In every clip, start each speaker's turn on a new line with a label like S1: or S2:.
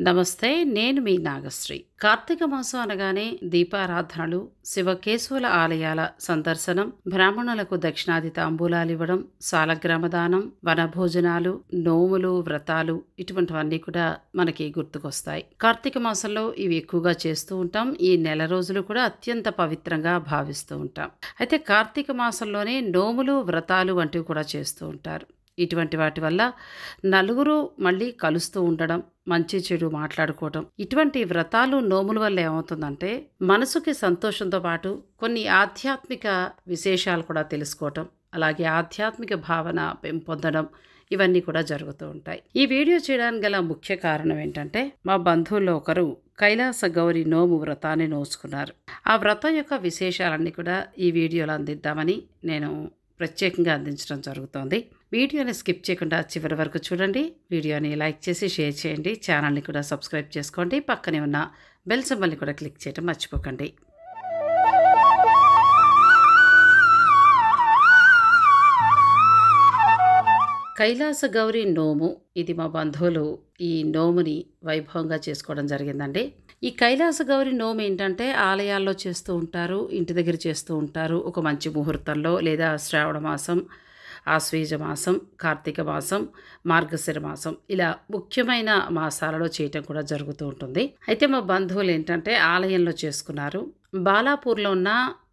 S1: నమస్తే నేను మీ నాగశ్రీ కార్తీక మాసం అనగానే దీపారాధనలు శివకేశవుల ఆలయాల సందర్శనం బ్రాహ్మణులకు దక్షిణాది తాంబూలాలు ఇవ్వడం సాలగ్రామ దానం వనభోజనాలు నోములు వ్రతాలు ఇటువంటివన్నీ కూడా మనకి గుర్తుకొస్తాయి కార్తీక మాసంలో ఇవి ఎక్కువగా చేస్తూ ఉంటాం ఈ నెల రోజులు కూడా అత్యంత పవిత్రంగా భావిస్తూ ఉంటాం అయితే కార్తీక మాసంలోనే నోములు వ్రతాలు వంటివి కూడా చేస్తూ ఉంటారు ఇటువంటి వాటి వల్ల నలుగురు మళ్ళీ కలుస్తూ ఉండడం మంచి చెడు మాట్లాడుకోవడం ఇటువంటి వ్రతాలు నోముల వల్ల ఏమవుతుందంటే మనసుకి సంతోషంతో పాటు కొన్ని ఆధ్యాత్మిక విశేషాలు కూడా తెలుసుకోవటం అలాగే ఆధ్యాత్మిక భావన పెంపొందడం ఇవన్నీ కూడా జరుగుతూ ఉంటాయి ఈ వీడియో చేయడానికి గల ముఖ్య కారణం ఏంటంటే మా బంధువుల్లో ఒకరు కైలాస గౌరి నోము వ్రతాన్ని నోచుకున్నారు ఆ వ్రతం యొక్క విశేషాలన్నీ కూడా ఈ వీడియోలో అందిద్దామని నేను ప్రత్యేకంగా అందించడం జరుగుతోంది వీడియోని స్కిప్ చేయకుండా చివరి వరకు చూడండి వీడియోని లైక్ చేసి షేర్ చేయండి ఛానల్ని కూడా సబ్స్క్రైబ్ చేసుకోండి పక్కనే ఉన్న బెల్ సింబల్ని కూడా క్లిక్ చేయడం మర్చిపోకండి కైలాస గౌరి నోము ఇది మా బంధువులు ఈ నోముని వైభవంగా చేసుకోవడం జరిగిందండి ఈ కైలాస గౌరి నోము ఏంటంటే ఆలయాల్లో చేస్తూ ఉంటారు ఇంటి దగ్గర చేస్తూ ఉంటారు ఒక మంచి ముహూర్తంలో లేదా శ్రావణ మాసం ఆశ్వీజ మాసం కార్తీక మాసం మార్గశిర మాసం ఇలా ముఖ్యమైన మాసాలలో చేయటం కూడా జరుగుతూ ఉంటుంది అయితే మా బంధువులు ఏంటంటే ఆలయంలో చేసుకున్నారు బాలాపూర్లో ఉన్న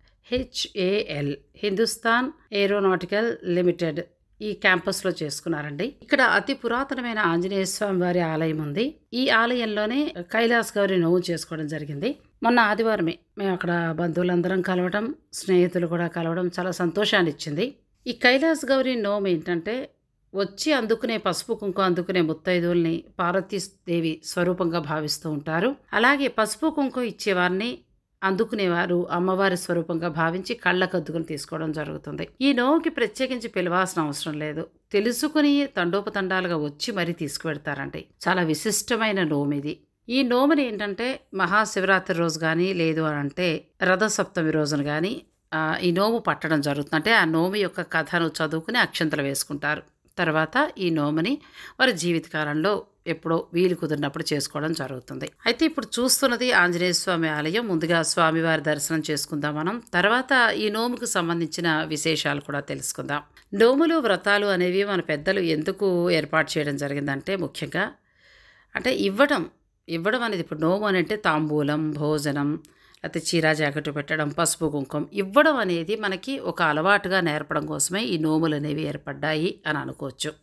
S1: హెచ్ఏఎల్ హిందుస్థాన్ ఏరోనాటికల్ లిమిటెడ్ ఈ క్యాంపస్లో చేసుకున్నారండి ఇక్కడ అతి పురాతనమైన ఆంజనేయ స్వామి వారి ఆలయం ఉంది ఈ ఆలయంలోనే కైలాస్ గౌరి నోవు చేసుకోవడం జరిగింది మొన్న ఆదివారమే మేము అక్కడ బంధువులందరం కలవడం స్నేహితులు కూడా కలవడం చాలా సంతోషాన్ని ఇచ్చింది ఈ కైలాస్ గౌరి నోము ఏంటంటే వచ్చి అందుకునే పసుపు కుంకుమ అందుకునే ముత్తైదువుల్ని పార్వతీదేవి స్వరూపంగా భావిస్తూ ఉంటారు అలాగే పసుపు కుంకుమ ఇచ్చేవారిని అందుకునేవారు అమ్మవారి స్వరూపంగా భావించి కళ్ళకద్దుకుని తీసుకోవడం జరుగుతుంది ఈ నోవుకి ప్రత్యేకించి పిలవాల్సిన అవసరం లేదు తెలుసుకుని తండోపతండాలుగా వచ్చి మరీ తీసుకువెడతారండి చాలా విశిష్టమైన నోము ఇది ఈ నోముని ఏంటంటే మహాశివరాత్రి రోజు కానీ లేదు అని అంటే రథసప్తమి రోజున కానీ ఈ నోము పట్టడం జరుగుతుంది అంటే ఆ నోము యొక్క కథను చదువుకుని అక్షంతలు వేసుకుంటారు తర్వాత ఈ నోముని వారి జీవితకాలంలో ఎప్పుడో వీలు కుదిరినప్పుడు చేసుకోవడం జరుగుతుంది అయితే ఇప్పుడు చూస్తున్నది ఆంజనేయ స్వామి ఆలయం ముందుగా స్వామివారి దర్శనం చేసుకుందాం మనం తర్వాత ఈ నోముకు సంబంధించిన విశేషాలు కూడా తెలుసుకుందాం నోములు వ్రతాలు అనేవి మన పెద్దలు ఎందుకు ఏర్పాటు చేయడం జరిగిందంటే ముఖ్యంగా అంటే ఇవ్వడం ఇవ్వడం అనేది ఇప్పుడు నోము అని అంటే తాంబూలం భోజనం లేకపోతే చీరా జాకెట్ పెట్టడం పసుపు కుంకుమ ఇవ్వడం అనేది మనకి ఒక అలవాటుగా నేర్పడం కోసమే ఈ నోములు అనేవి ఏర్పడ్డాయి అని అనుకోవచ్చు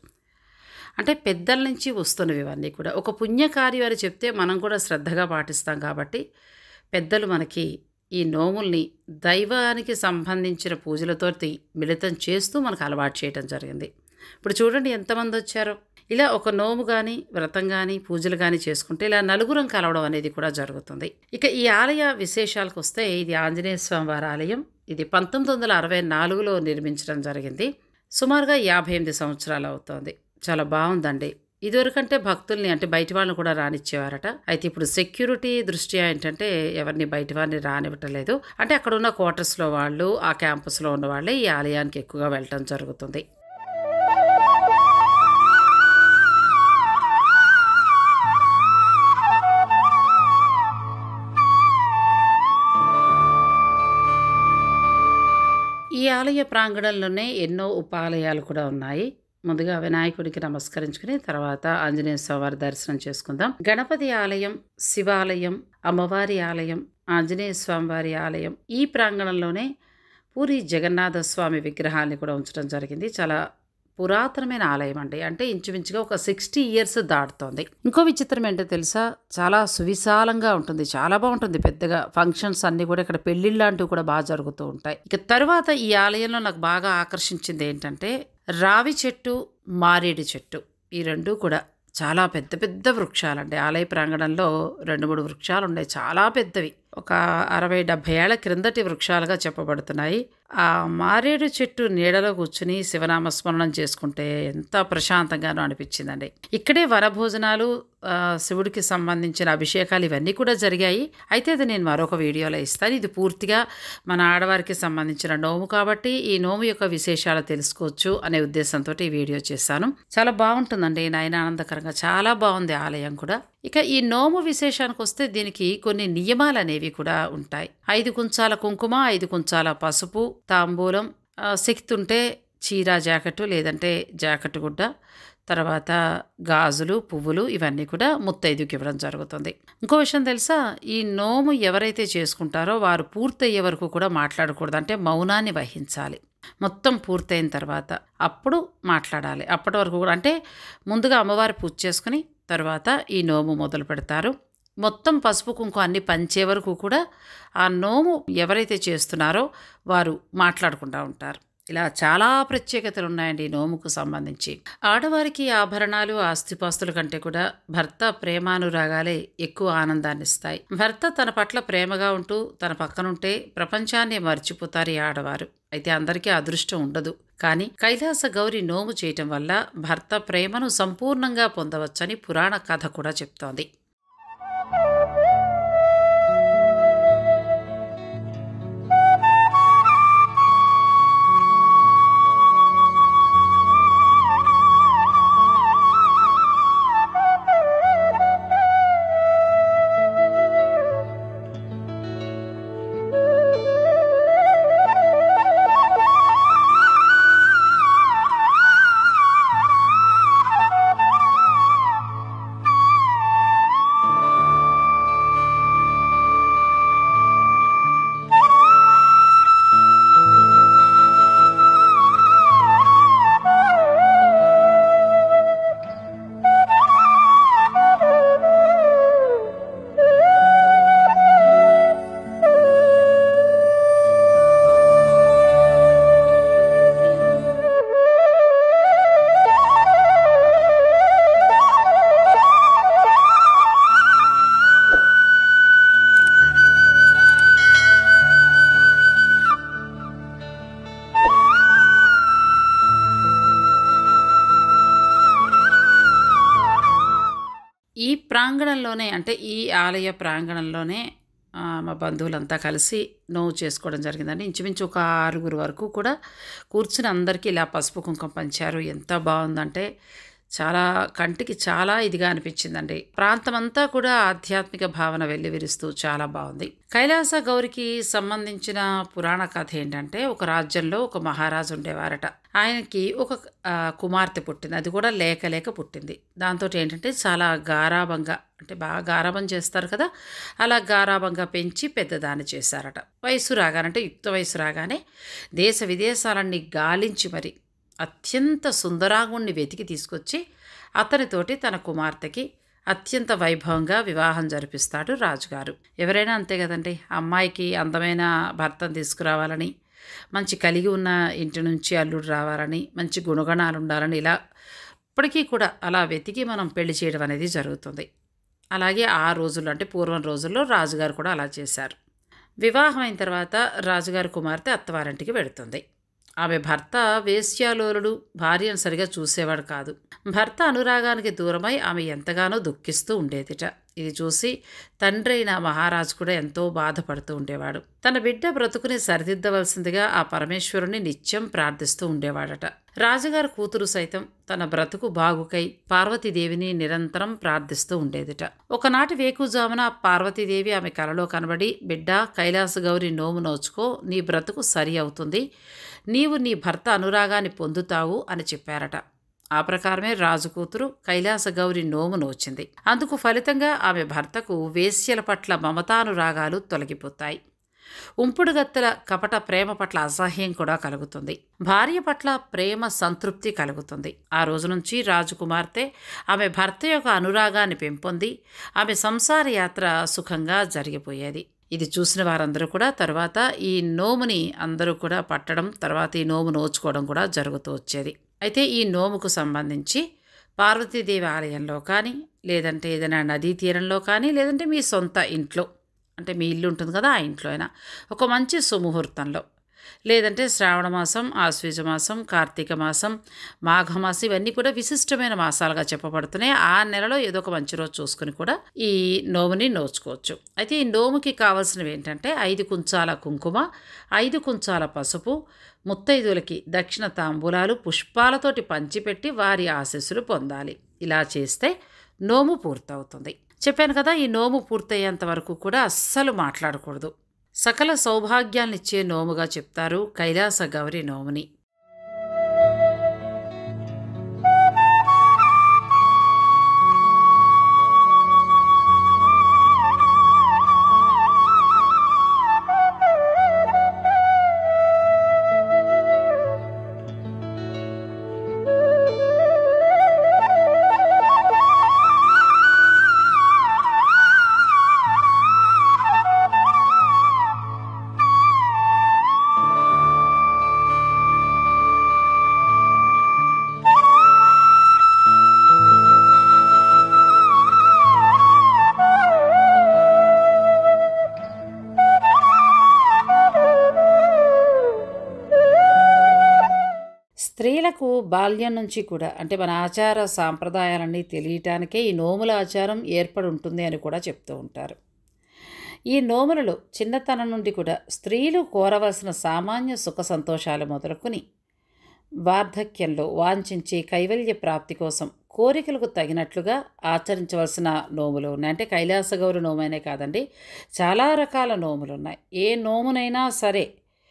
S1: అంటే పెద్దల నుంచి వస్తున్నవి ఇవన్నీ కూడా ఒక పుణ్యకార్యం అని చెప్తే మనం కూడా శ్రద్ధగా పాటిస్తాం కాబట్టి పెద్దలు మనకి ఈ నోముల్ని దైవానికి సంబంధించిన పూజలతో మిళితం చేస్తూ మనకు అలవాటు చేయడం జరిగింది ఇప్పుడు చూడండి ఎంతమంది వచ్చారో ఇలా ఒక నోము కానీ వ్రతం కానీ పూజలు కానీ చేసుకుంటే ఇలా నలుగురం కలవడం అనేది కూడా జరుగుతుంది ఇక ఈ ఆలయ విశేషాలకు వస్తే ఇది ఆంజనేయ స్వామి వారి ఆలయం ఇది పంతొమ్మిది వందల అరవై నాలుగులో నిర్మించడం జరిగింది సుమారుగా యాభై ఎనిమిది సంవత్సరాలు అవుతోంది చాలా బాగుందండి ఇదివరకంటే భక్తుల్ని అంటే బయట వాళ్ళని కూడా రానిచ్చేవారట అయితే ఇప్పుడు సెక్యూరిటీ దృష్ట్యా ఏంటంటే ఎవరిని బయట వారిని రానివ్వటలేదు అంటే అక్కడ ఉన్న క్వార్టర్స్లో వాళ్ళు ఆ క్యాంపస్లో ఉన్న వాళ్ళే ఈ ఆలయానికి ఎక్కువగా వెళ్ళటం జరుగుతుంది ఈ ఆలయ ప్రాంగణంలోనే ఎన్నో ఉపాలయాలు కూడా ఉన్నాయి ముందుగా వినాయకుడికి నమస్కరించుకుని తర్వాత ఆంజనేయ స్వామి దర్శనం చేసుకుందాం గణపతి ఆలయం శివాలయం అమ్మవారి ఆలయం ఆంజనేయ స్వామి వారి ఆలయం ఈ ప్రాంగణంలోనే పూరి జగన్నాథ స్వామి విగ్రహాన్ని కూడా ఉంచడం జరిగింది చాలా పురాతనమైన ఆలయం అండి అంటే ఇంచుమించుగా ఒక సిక్స్టీ ఇయర్స్ దాటుతోంది ఇంకో విచిత్రం ఏంటో తెలుసా చాలా సువిశాలంగా ఉంటుంది చాలా బాగుంటుంది పెద్దగా ఫంక్షన్స్ అన్ని కూడా ఇక్కడ పెళ్లిళ్ళు లాంటివి కూడా బాగా జరుగుతూ ఉంటాయి ఇక తర్వాత ఈ ఆలయంలో నాకు బాగా ఆకర్షించింది ఏంటంటే రావి చెట్టు మారేడు చెట్టు ఈ రెండు కూడా చాలా పెద్ద పెద్ద వృక్షాలండి ఆలయ ప్రాంగణంలో రెండు మూడు వృక్షాలు ఉన్నాయి చాలా పెద్దవి ఒక అరవై డెబ్భై ఏళ్ల క్రిందటి వృక్షాలుగా చెప్పబడుతున్నాయి ఆ మారేడు చెట్టు నీడలో కూర్చుని శివనామస్మరణం చేసుకుంటే ఎంత ప్రశాంతంగానో అనిపించిందండి ఇక్కడే వనభోజనాలు ఆ, శివుడికి సంబంధించిన అభిషేకాలు ఇవన్నీ కూడా జరిగాయి అయితే అది నేను మరొక వీడియోలో ఇస్తాను ఇది పూర్తిగా మన ఆడవారికి సంబంధించిన నోము కాబట్టి ఈ నోము యొక్క విశేషాలు తెలుసుకోవచ్చు అనే ఉద్దేశంతో ఈ వీడియో చేశాను చాలా బాగుంటుందండి నాయన ఆనందకరంగా చాలా బాగుంది ఆలయం కూడా ఇక ఈ నోము విశేషానికి వస్తే దీనికి కొన్ని నియమాలు అనేవి కూడా ఉంటాయి ఐదు కుంచాల కుంకుమ ఐదు కుంచాల పసుపు తాంబూలం ఆ, శక్తి ఉంటే చీర జాకెట్ లేదంటే జాకెట్ గుడ్డ తర్వాత గాజులు పువ్వులు ఇవన్నీ కూడా ముత్తైదుకి ఇవ్వడం జరుగుతుంది ఇంకో విషయం తెలుసా ఈ నోము ఎవరైతే చేసుకుంటారో వారు పూర్తయ్యే వరకు కూడా మాట్లాడకూడదు అంటే మౌనాన్ని వహించాలి మొత్తం పూర్తయిన తర్వాత అప్పుడు మాట్లాడాలి అప్పటి వరకు కూడా అంటే ముందుగా అమ్మవారి పూజ చేసుకుని తర్వాత ఈ నోము మొదలు పెడతారు మొత్తం పసుపు కుంకుమ అన్ని పంచే వరకు కూడా ఆ నోము ఎవరైతే చేస్తున్నారో వారు మాట్లాడుకుంటూ ఉంటారు ఇలా చాలా ప్రత్యేకతలు ఉన్నాయండి ఈ నోముకు సంబంధించి ఆడవారికి ఆభరణాలు ఆస్తిపాస్తుల కంటే కూడా భర్త ప్రేమానురాగాలే ఎక్కువ ఆనందాన్ని ఇస్తాయి భర్త తన పట్ల ప్రేమగా ఉంటూ తన పక్కనుంటే ప్రపంచాన్ని మర్చిపోతారు ఈ ఆడవారు అయితే అందరికీ అదృష్టం ఉండదు కానీ కైలాస గౌరి నోము చేయటం వల్ల భర్త ప్రేమను సంపూర్ణంగా పొందవచ్చని పురాణ కథ కూడా చెప్తోంది ఈ ప్రాంగణంలోనే అంటే ఈ ఆలయ ప్రాంగణంలోనే ఆ, మా బంధువులంతా కలిసి నోవు చేసుకోవడం జరిగిందండి ఇంచుమించు ఒక ఆరుగురు వరకు కూడా కూర్చుని అందరికీ ఇలా పసుపు కుంకుమ పంచారు ఎంత బాగుందంటే చాలా కంటికి చాలా ఇదిగా అనిపించిందండి ప్రాంతం అంతా కూడా ఆధ్యాత్మిక భావన వెల్లివిరుస్తూ చాలా బాగుంది కైలాస గౌరికి సంబంధించిన పురాణ కథ ఏంటంటే ఒక రాజ్యంలో ఒక మహారాజు ఉండేవారట ఆయనకి ఒక ఆ, కుమార్తె పుట్టింది అది కూడా లేక లేక పుట్టింది దాంతో ఏంటంటే చాలా గారాబంగా అంటే బాగా గారాబం చేస్తారు కదా అలా గారాబంగా పెంచి పెద్దదాన్ని చేశారట వయసు రాగానే అంటే యుక్త వయసు రాగానే దేశ విదేశాలన్నీ గాలించి మరి అత్యంత సుందరాంగుణ్ణి వెతికి తీసుకొచ్చి అతనితోటి తన కుమార్తెకి అత్యంత వైభవంగా వివాహం జరిపిస్తాడు రాజుగారు ఎవరైనా అంతే కదండి అమ్మాయికి అందమైన భర్తను తీసుకురావాలని మంచి కలిగి ఉన్న ఇంటి నుంచి అల్లుడు రావాలని మంచి గుణగణాలు ఉండాలని ఇలా ఇప్పటికీ కూడా అలా వెతికి మనం పెళ్లి చేయడం అనేది జరుగుతుంది అలాగే ఆ రోజుల్లో అంటే పూర్వం రోజుల్లో రాజుగారు కూడా అలా చేశారు వివాహం అయిన తర్వాత రాజుగారి కుమార్తె అత్తవారింటికి వెడుతుంది ఆమె భర్త వేశ్యాలోలుడు భార్యను సరిగా చూసేవాడు కాదు భర్త అనురాగానికి దూరమై ఆమె ఎంతగానో దుఃఖిస్తూ ఉండేదిట ఇది చూసి తండ్రి అయిన మహారాజు కూడా ఎంతో బాధపడుతూ ఉండేవాడు తన బిడ్డ బ్రతుకుని సరిదిద్దవలసిందిగా ఆ పరమేశ్వరుని నిత్యం ప్రార్థిస్తూ ఉండేవాడట రాజుగారి కూతురు సైతం తన బ్రతుకు బాగుకై పార్వతీదేవిని నిరంతరం ప్రార్థిస్తూ ఉండేదిట ఒకనాటి వేకుజామున పార్వతీదేవి ఆమె కలలో కనబడి బిడ్డ కైలాస గౌరి నోము నోచుకో నీ బ్రతుకు సరి అవుతుంది నీవు నీ భర్త అనురాగాన్ని పొందుతావు అని చెప్పారట ఆ ప్రకారమే రాజు కూతురు కైలాస గౌరి నోము నోచింది అందుకు ఫలితంగా ఆమె భర్తకు వేశ్యల పట్ల మమతానురాగాలు తొలగిపోతాయి ఉంపుడుగత్తెల కపట ప్రేమ పట్ల అసహ్యం కూడా కలుగుతుంది భార్య పట్ల ప్రేమ సంతృప్తి కలుగుతుంది ఆ రోజు నుంచి రాజకుమార్తె ఆమె భర్త యొక్క అనురాగాన్ని పెంపొంది ఆమె సంసార యాత్ర సుఖంగా జరిగిపోయేది ఇది చూసిన వారందరూ కూడా తర్వాత ఈ నోముని అందరూ కూడా పట్టడం తర్వాత ఈ నోము నోచుకోవడం కూడా జరుగుతూ వచ్చేది అయితే ఈ నోముకు సంబంధించి పార్వతీదేవి ఆలయంలో కానీ లేదంటే ఏదైనా నదీ తీరంలో కానీ లేదంటే మీ సొంత ఇంట్లో అంటే మీ ఇల్లు ఉంటుంది కదా ఆ ఇంట్లో అయినా ఒక మంచి సుముహూర్తంలో లేదంటే శ్రావణ మాసం ఆశ్వీజ మాసం కార్తీక మాసం మాఘమాసం ఇవన్నీ కూడా విశిష్టమైన మాసాలుగా చెప్పబడుతున్నాయి ఆ నెలలో ఏదో ఒక మంచి రోజు చూసుకుని కూడా ఈ నోముని నోచుకోవచ్చు అయితే ఈ నోముకి కావాల్సినవి ఏంటంటే ఐదు కుంచాల కుంకుమ ఐదు కుంచాల పసుపు ముత్తైదులకి దక్షిణ తాంబూలాలు పుష్పాలతోటి పంచిపెట్టి వారి ఆశీస్సులు పొందాలి ఇలా చేస్తే నోము పూర్తవుతుంది చెప్పాను కదా ఈ నోము పూర్తయ్యేంత వరకు కూడా అస్సలు మాట్లాడకూడదు సకల సౌభాగ్యాన్నిచ్చే నోముగా చెప్తారు కైలాస గౌరి నోముని స్త్రీలకు బాల్యం నుంచి కూడా అంటే మన ఆచార సాంప్రదాయాలన్నీ తెలియటానికే ఈ నోముల ఆచారం ఏర్పడి ఉంటుంది అని కూడా చెప్తూ ఉంటారు ఈ నోములలో చిన్నతనం నుండి కూడా స్త్రీలు కోరవలసిన సామాన్య సుఖ సంతోషాలు మొదలుకొని వార్ధక్యంలో వాంఛించే కైవల్య ప్రాప్తి కోసం కోరికలకు తగినట్లుగా ఆచరించవలసిన నోములు ఉన్నాయి అంటే కైలాసగౌరి నోమైనే కాదండి చాలా రకాల నోములు ఉన్నాయి ఏ నోమునైనా సరే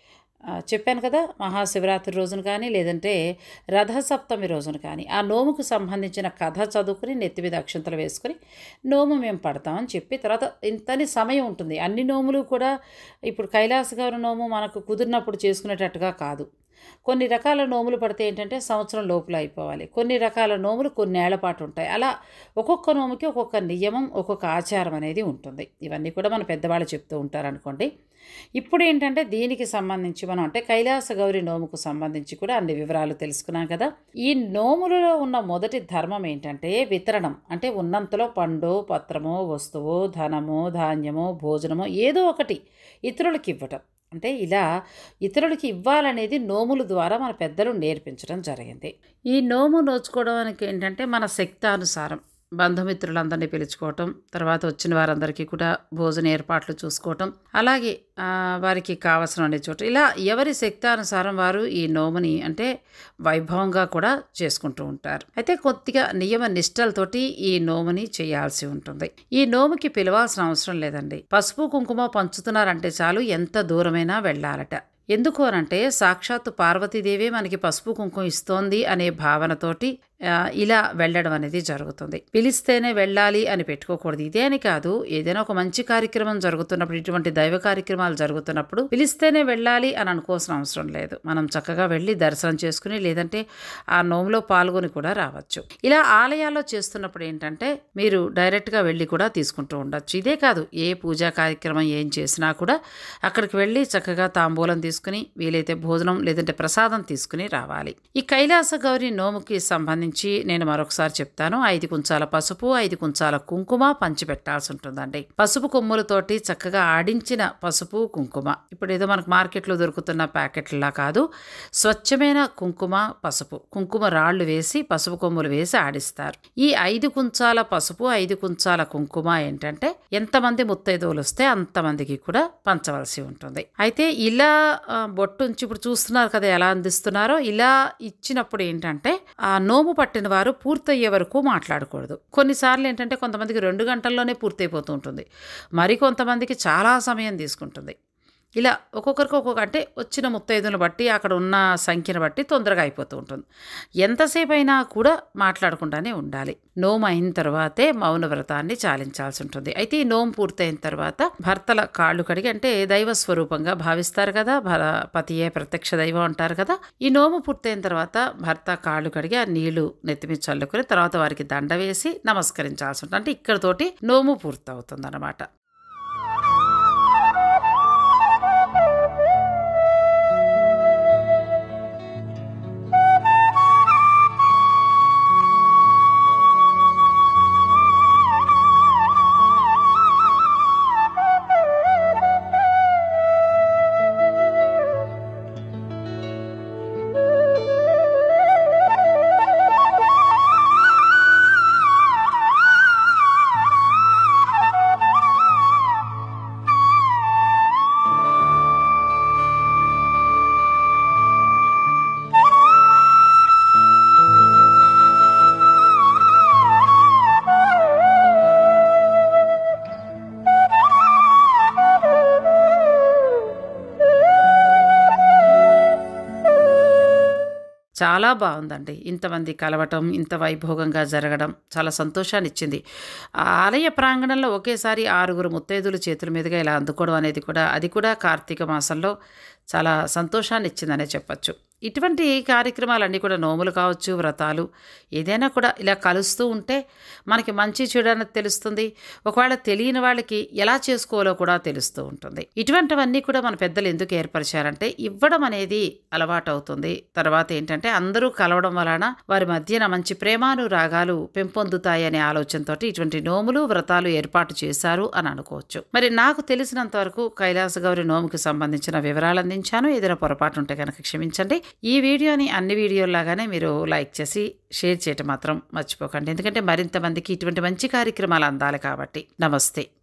S1: ఆ, చెప్పాను కదా మహాశివరాత్రి రోజున కానీ లేదంటే రథసప్తమి రోజున కానీ ఆ నోముకు సంబంధించిన కథ చదువుకుని నెత్తి మీద అక్షంతలు వేసుకుని నోము మేము పడతామని చెప్పి తర్వాత ఇంతని సమయం ఉంటుంది అన్ని నోములు కూడా ఇప్పుడు కైలాస గౌరి నోము మనకు కుదిరినప్పుడు చేసుకునేటట్టుగా కాదు కొన్ని రకాల నోములు పడితే ఏంటంటే సంవత్సరం లోపల అయిపోవాలి కొన్ని రకాల నోములు కొన్నేళ్ల పాటు ఉంటాయి అలా ఒక్కొక్క నోముకి ఒక్కొక్క నియమం ఒక్కొక్క ఆచారం అనేది ఉంటుంది ఇవన్నీ కూడా మన పెద్దవాళ్ళు చెప్తూ ఉంటారు అనుకోండి ఇప్పుడు ఏంటంటే దీనికి సంబంధించి మనం అంటే కైలాస గౌరి నోముకు సంబంధించి కూడా అన్ని వివరాలు తెలుసుకున్నాం కదా ఈ నోములలో ఉన్న మొదటి ధర్మం ఏంటంటే వితరణం అంటే ఉన్నంతలో పండు పత్రమో వస్తువు ధనము ధాన్యము భోజనము ఏదో ఒకటి ఇతరులకు ఇవ్వటం అంటే ఇలా ఇతరులకి ఇవ్వాలనేది నోముల ద్వారా మన పెద్దలు నేర్పించడం జరిగింది ఈ నోము నోచుకోవడానికి ఏంటంటే మన శక్తానుసారం బంధుమిత్రులందరినీ పిలుచుకోవటం తర్వాత వచ్చిన వారందరికీ కూడా భోజన ఏర్పాట్లు చూసుకోవటం అలాగే ఆ, వారికి కావలసిన చోట ఇలా ఎవరి శక్తానుసారం వారు ఈ నోముని అంటే వైభవంగా కూడా చేసుకుంటూ ఉంటారు అయితే కొద్దిగా నియమ నిష్టలతోటి ఈ నోముని చేయాల్సి ఉంటుంది ఈ నోముకి పిలవాల్సిన అవసరం లేదండి పసుపు కుంకుమ పంచుతున్నారంటే చాలు ఎంత దూరమైనా వెళ్ళాలట ఎందుకు అనంటే సాక్షాత్తు పార్వతీదేవి మనకి పసుపు కుంకుమ ఇస్తోంది అనే భావనతోటి ఆ, ఇలా వెళ్ళడం అనేది జరుగుతుంది పిలిస్తేనే వెళ్ళాలి అని పెట్టుకోకూడదు ఇదే అని కాదు ఏదైనా ఒక మంచి కార్యక్రమం జరుగుతున్నప్పుడు ఇటువంటి దైవ కార్యక్రమాలు జరుగుతున్నప్పుడు పిలిస్తేనే వెళ్ళాలి అని అనుకోవాల్సిన అవసరం లేదు మనం చక్కగా వెళ్ళి దర్శనం చేసుకుని లేదంటే ఆ నోములో పాల్గొని కూడా రావచ్చు ఇలా ఆలయాల్లో చేస్తున్నప్పుడు ఏంటంటే మీరు డైరెక్ట్గా వెళ్ళి కూడా తీసుకుంటూ ఉండొచ్చు ఇదే కాదు ఏ పూజా కార్యక్రమం ఏం చేసినా కూడా అక్కడికి వెళ్ళి చక్కగా తాంబూలం తీసుకుని వీలైతే భోజనం లేదంటే ప్రసాదం తీసుకుని రావాలి ఈ కైలాస గౌరి నోముకి సంబంధించి నేను మరొకసారి చెప్తాను ఐదు కుంచాల పసుపు ఐదు కుంచాల కుంకుమ పంచి పెట్టాల్సి ఉంటుందండి పసుపు కొమ్ములతోటి చక్కగా ఆడించిన పసుపు కుంకుమ ఇప్పుడు ఏదో మనకు మార్కెట్లో దొరుకుతున్న ప్యాకెట్లా కాదు స్వచ్ఛమైన కుంకుమ పసుపు కుంకుమ రాళ్ళు వేసి పసుపు కొమ్ములు వేసి ఆడిస్తారు ఈ ఐదు కుంచాల పసుపు ఐదు కుంచాల కుంకుమ ఏంటంటే ఎంతమంది ముత్తైదువులు వస్తే అంతమందికి కూడా పంచవలసి ఉంటుంది అయితే ఇలా ఆ, బొట్టు ఉంచి ఇప్పుడు చూస్తున్నారు కదా ఎలా అందిస్తున్నారో ఇలా ఇచ్చినప్పుడు ఏంటంటే ఆ నోము పట్టిన వారు పూర్తయ్యే వరకు మాట్లాడకూడదు కొన్నిసార్లు ఏంటంటే కొంతమందికి రెండు గంటల్లోనే పూర్తయిపోతూ ఉంటుంది మరి కొంతమందికి చాలా సమయం తీసుకుంటుంది ఇలా ఒక్కొక్కరికి ఒక్కొక్క అంటే వచ్చిన ముత్తైదులను బట్టి అక్కడ ఉన్న సంఖ్యను బట్టి తొందరగా అయిపోతూ ఉంటుంది ఎంతసేపు అయినా కూడా మాట్లాడకుండానే ఉండాలి నోము అయిన తర్వాతే మౌన వ్రతాన్ని చాలించాల్సి ఉంటుంది అయితే ఈ నోము పూర్తయిన తర్వాత భర్తల కాళ్ళు కడిగి అంటే దైవ స్వరూపంగా భావిస్తారు కదా భర పతియే ప్రత్యక్ష దైవం అంటారు కదా ఈ నోము పూర్తయిన తర్వాత భర్త కాళ్ళు కడిగి ఆ నీళ్లు నెత్తిమీద చల్లుకొని తర్వాత వారికి దండ వేసి నమస్కరించాల్సి ఉంటుంది అంటే ఇక్కడతోటి నోము పూర్తవుతుంది అనమాట చాలా బాగుందండి ఇంతమంది కలవటం ఇంత వైభోగంగా జరగడం చాలా సంతోషాన్ని ఇచ్చింది ఆ ఆలయ ప్రాంగణంలో ఒకేసారి ఆరుగురు ముత్తైదులు చేతుల మీదుగా ఇలా అందుకోవడం అనేది కూడా అది కూడా కార్తీక మాసంలో చాలా సంతోషాన్ని ఇచ్చిందనే చెప్పచ్చు ఇటువంటి కార్యక్రమాలన్నీ కూడా నోములు కావచ్చు వ్రతాలు ఏదైనా కూడా ఇలా కలుస్తూ ఉంటే మనకి మంచి చెడు అన్నది తెలుస్తుంది ఒకవేళ తెలియని వాళ్ళకి ఎలా చేసుకోవాలో కూడా తెలుస్తూ ఉంటుంది ఇటువంటివన్నీ కూడా మన పెద్దలు ఎందుకు ఏర్పరిచారంటే ఇవ్వడం అనేది అలవాటు అవుతుంది తర్వాత ఏంటంటే అందరూ కలవడం వలన వారి మధ్యన మంచి ప్రేమానురాగాలు పెంపొందుతాయి అనే ఆలోచనతో ఇటువంటి నోములు వ్రతాలు ఏర్పాటు చేశారు అని అనుకోవచ్చు మరి నాకు తెలిసినంత వరకు కైలాస గౌరి నోముకి సంబంధించిన వివరాలు అందించాను ఏదైనా పొరపాటు ఉంటే కనుక క్షమించండి ఈ వీడియోని అన్ని వీడియోలాగానే మీరు లైక్ చేసి షేర్ చేయటం మాత్రం మర్చిపోకండి ఎందుకంటే మరింత మందికి ఇటువంటి మంచి కార్యక్రమాలు అందాలి కాబట్టి నమస్తే